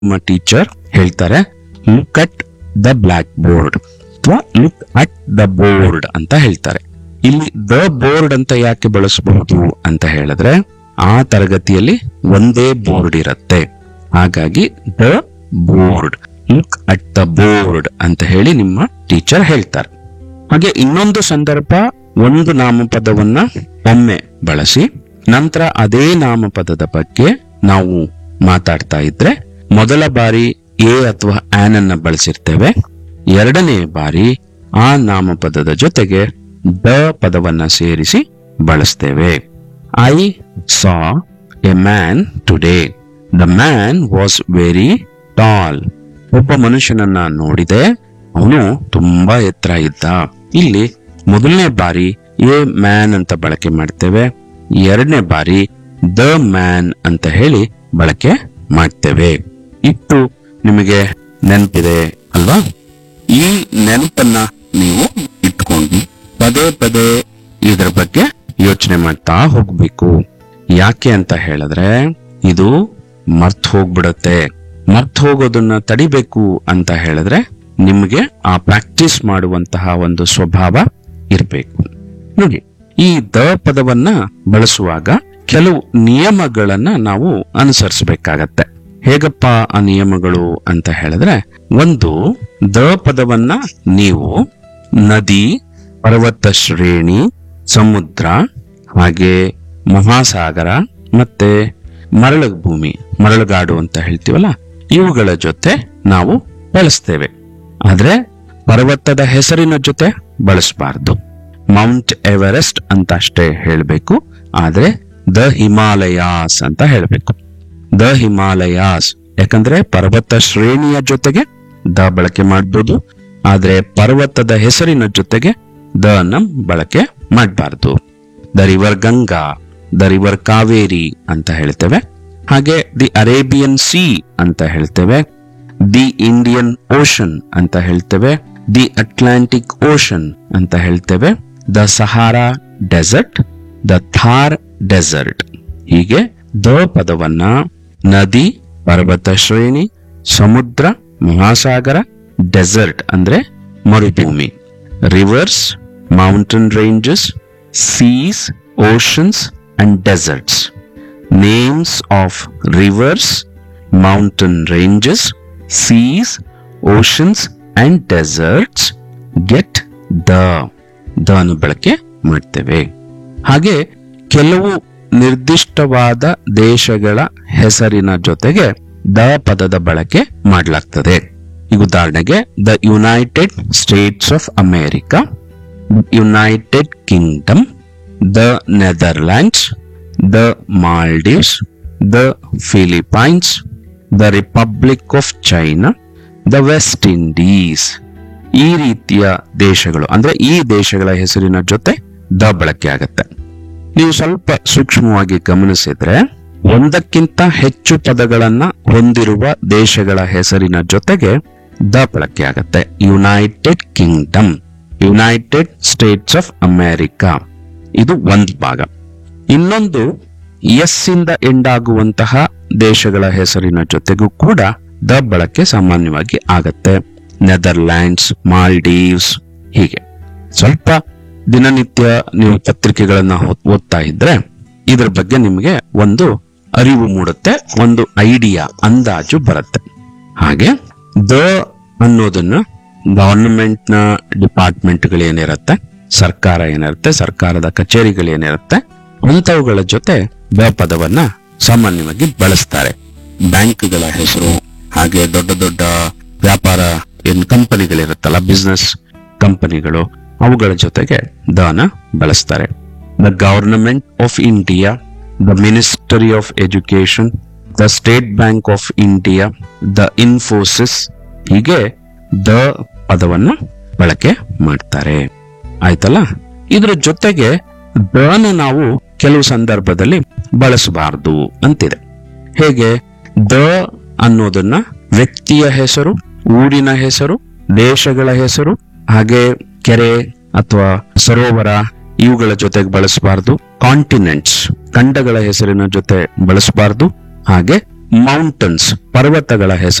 ನಮ್ಮ ಟೀಚರ್ ಹೇಳ್ತಾರೆ look at the blackboard ಅಥವಾ ಲುಕ್ ಅಟ್ ದ ಬೋರ್ಡ್ ಅಂತ ಹೇಳ್ತಾರೆ ಇಲ್ಲಿ ದ ಬೋರ್ಡ್ ಅಂತ ಯಾಕೆ ಬಳಸಬಹುದು ಅಂತ ಹೇಳಿದ್ರೆ ಆ ತರಗತಿಯಲ್ಲಿ ಒಂದೇ ಬೋರ್ಡ್ ಇರುತ್ತೆ ಹಾಗಾಗಿ the board look at the board ಅಂತ ಹೇಳಿ ನಿಮ್ಮ ಟೀಚರ್ ಹೇಳ್ತಾರೆ ಹಾಗೆ ಇನ್ನೊಂದು ಸಂದರ್ಭ ಒಂದು ನಾಮಪದವನ್ನ ಒಮ್ಮೆ ಬಳಸಿ ನಂತರ ಅದೇ ನಾಮಪದದ ಬಗ್ಗೆ ನಾವು ಮಾತಾಡ್ತಾ ಇದ್ರೆ ಮೊದಲ ಬಾರಿ ಎ ಅಥವಾ ಆನ್ ಅನ್ನ ಬಳಸಿರ್ತೇವೆ ಎರಡನೇ ಬಾರಿ ಆ ನಾಮಪದದ ಜೊತೆಗೆ ದ ಪದವನ್ನ ಸೇರಿಸಿ ಬಳಸ್ತೇವೆ I saw a man today the man was very tall ಒಬ್ಬ ಮನುಷ್ಯನನ್ನ ನೋಡಿದೆ ಅವನು ತುಂಬಾ ಎತ್ತರ ಇದ್ದ ಇಲ್ಲಿ ಮೊದಲನೇ ಬಾರಿ ಎ ಮ್ಯಾನ್ ಅಂತ ಬಳಕೆ ಮಾಡ್ತೇವೆ ಎರಡನೇ ಬಾರಿ ದ ಮ್ಯಾನ್ ಅಂತ ಹೇಳಿ ಬಳಕೆ ಮಾಡ್ತೇವೆ ಇಟ್ಟು ನಿಮಗೆ ನೆನಪಿದೆ ಅಲ್ವಾ ಈ ನೆನಪನ್ನ ನೀವು ಇಟ್ಕೊಂಡು ಪದೇ ಪದೇ ಇದರ ಬಗ್ಗೆ ಯೋಚನೆ ಮಾಡ್ತಾ ಹೋಗ್ಬೇಕು ಯಾಕೆ ಅಂತ ಹೇಳಿದ್ರೆ ಇದು ಮರ್ತ್ ಹೋಗ್ಬಿಡತ್ತೆ ಮರ್ತ್ ಹೋಗೋದನ್ನ ತಡಿಬೇಕು ಅಂತ ಹೇಳಿದ್ರೆ ನಿಮಗೆ ಆ ಪ್ರಾಕ್ಟೀಸ್ ಮಾಡುವಂತಹ ಒಂದು ಸ್ವಭಾವ ಇರಬೇಕು ನೋಡಿ ಈ ದ ಪದವನ್ನ ಬಳಸುವಾಗ ಕೆಲವು ನಿಯಮಗಳನ್ನ ನಾವು ಅನುಸರಿಸಬೇಕಾಗತ್ತೆ ಹೇಗಪ್ಪ ಆ ನಿಯಮಗಳು ಅಂತ ಹೇಳಿದ್ರೆ ಒಂದು ದ ಪದವನ್ನ ನೀವು ನದಿ ಪರ್ವತ ಶ್ರೇಣಿ ಸಮುದ್ರ ಹಾಗೆ ಮಹಾಸಾಗರ ಮತ್ತೆ ಮರಳು ಭೂಮಿ ಮರಳುಗಾಡು ಅಂತ ಹೇಳ್ತೀವಲ್ಲ ಇವುಗಳ ಜೊತೆ ನಾವು ಬಳಸ್ತೇವೆ ಆದ್ರೆ ಪರ್ವತದ ಹೆಸರಿನ ಜೊತೆ ಬಳಸಬಾರ್ದು ಮೌಂಟ್ ಎವರೆಸ್ಟ್ ಅಂತ ಅಷ್ಟೇ ಹೇಳಬೇಕು ಆದ್ರೆ ದ ಹಿಮಾಲಯಾಸ್ ಅಂತ ಹೇಳಬೇಕು ದ ಹಿಮಾಲಯಾಸ್ ಯಾಕಂದ್ರೆ ಪರ್ವತ ಶ್ರೇಣಿಯ ಜೊತೆಗೆ ದ ಬಳಕೆ ಮಾಡಬಹುದು ಆದ್ರೆ ಪರ್ವತದ ಹೆಸರಿನ ಜೊತೆಗೆ ದ ನ ಬಳಕೆ ಮಾಡಬಾರ್ದು the river Ganga the river Kaveri ಅಂತ ಹೇಳ್ತೇವೆ ಹಾಗೆ ದಿ ಅರೇಬಿಯನ್ ಸಿ ಅಂತ ಹೇಳ್ತೇವೆ ದಿ ಇಂಡಿಯನ್ ಓಷನ್ ಅಂತ ಹೇಳ್ತೇವೆ ದಿ ಅಟ್ಲಾಂಟಿಕ್ ಓಷನ್ ಅಂತ ಹೇಳ್ತೇವೆ the Sahara desert the Thar desert ಹೀಗೆ ದ ಪದವನ್ನ ನದಿ ಪರ್ವತ ಶ್ರೇಣಿ ಸಮುದ್ರ ಮಹಾಸಾಗರ ಡೆಸರ್ಟ್ ಅಂದ್ರೆ ಮರುಭೂಮಿ rivers mountain ranges seas oceans and deserts names of rivers, mountain ranges, seas, oceans and deserts get the the ಅನ್ನು ಬಳಕೆ ಮಾಡ್ತೇವೆ ಹಾಗೆ ಕೆಲವು ನಿರ್ದಿಷ್ಟವಾದ ದೇಶಗಳ ಹೆಸರಿನ ಜೊತೆಗೆ ದ ಪದದ ಬಳಕೆ ಮಾಡಲಾಗ್ತದೆ ಈಗ ಉದಾಹರಣೆಗೆ the United States of America United Kingdom the Netherlands the Maldives the Philippines the Republic of China the West Indies ಈ ರೀತಿಯ ದೇಶಗಳು ಅಂದ್ರೆ ಈ ದೇಶಗಳ ಹೆಸರಿನ ಜೊತೆ ದ ಬಳಕೆ ಆಗತ್ತೆ ನೀವು ಸ್ವಲ್ಪ ಸೂಕ್ಷ್ಮವಾಗಿ ಗಮನಿಸಿದ್ರೆ ಒಂದಕ್ಕಿಂತ ಹೆಚ್ಚು ಪದಗಳನ್ನ ಹೊಂದಿರುವ ದೇಶಗಳ ಹೆಸರಿನ ಜೊತೆಗೆ ದ ಬಳಕೆ ಆಗತ್ತೆ United Kingdom United States of America ಇದು ಒಂದು ಭಾಗ ಇನ್ನೊಂದು ಎಸ್ ಇಂದ ಎಂಡ್ ಆಗುವಂತಹ ದೇಶಗಳ ಹೆಸರಿನ ಜೊತೆಗೂ ಕೂಡ ದ ಬಳಕೆ ಸಾಮಾನ್ಯವಾಗಿ ಆಗತ್ತೆ ನೆದರ್ಲ್ಯಾಂಡ್ಸ್ ಮಾಲ್ಡೀವ್ಸ್ ಹೀಗೆ ಸ್ವಲ್ಪ ದಿನನಿತ್ಯ ನೀವು ಪತ್ರಿಕೆಗಳನ್ನ ಹೋ- ಓದ್ತಾ ಇದ್ರೆ ಇದ್ರ ಬಗ್ಗೆ ನಿಮಗೆ ಒಂದು ಅರಿವು ಮೂಡುತ್ತೆ ಒಂದು ಐಡಿಯಾ ಅಂದಾಜು ಬರುತ್ತೆ ಹಾಗೆ ದ ಅನ್ನೋದನ್ನ ಗವರ್ನಮೆಂಟ್ ನ ಡಿಪಾರ್ಟ್ಮೆಂಟ್ಗಳೇನಿರುತ್ತೆ ಸರ್ಕಾರ ಏನಿರುತ್ತೆ ಸರ್ಕಾರದ ಕಚೇರಿಗಳೇನಿರುತ್ತೆ ಅಂಥವುಗಳ ಜೊತೆ ದ ಪದವನ್ನ ಸಾಮಾನ್ಯವಾಗಿ ಬಳಸ್ತಾರೆ ಬ್ಯಾಂಕ್ಗಳ ಹೆಸರು ಹಾಗೆ ದೊಡ್ಡ ದೊಡ್ಡ ವ್ಯಾಪಾರ ಏನ್ ಕಂಪನಿಗಳಿರುತ್ತಲ್ಲ ಬಿಸ್ನೆಸ್ ಕಂಪನಿಗಳು ಅವುಗಳ ಜೊತೆಗೆ ದನ ಬಳಸ್ತಾರೆ the government of India the Ministry of Education the State Bank of India the Infosys ಹೀಗೆ ದ ಪದವನ್ನ ಬಳಕೆ ಮಾಡ್ತಾರೆ ಆಯ್ತಲ್ಲ ಇದ್ರ ಜೊತೆಗೆ ದನ ನಾವು ಕೆಲವು ಸಂದರ್ಭದಲ್ಲಿ ಬಳಸಬಾರದು ಅಂತಿದೆ ಹೇಗೆ ದ ಅನ್ನೋದನ್ನ ವ್ಯಕ್ತಿಯ ಹೆಸರು ಊರಿನ ಹೆಸರು ದೇಶಗಳ ಹೆಸರು ಹಾಗೆ ಕೆರೆ ಅಥವಾ ಸರೋವರ ಇವುಗಳ ಜೊತೆಗೆ ಬಳಸಬಾರದು ಕಾಂಟಿನೆಂಟ್ಸ್ ಖಂಡಗಳ ಹೆಸರಿನ ಜೊತೆ ಬಳಸಬಾರದು ಹಾಗೆ ಮೌಂಟನ್ಸ್ ಪರ್ವತಗಳ ಹೆಸರು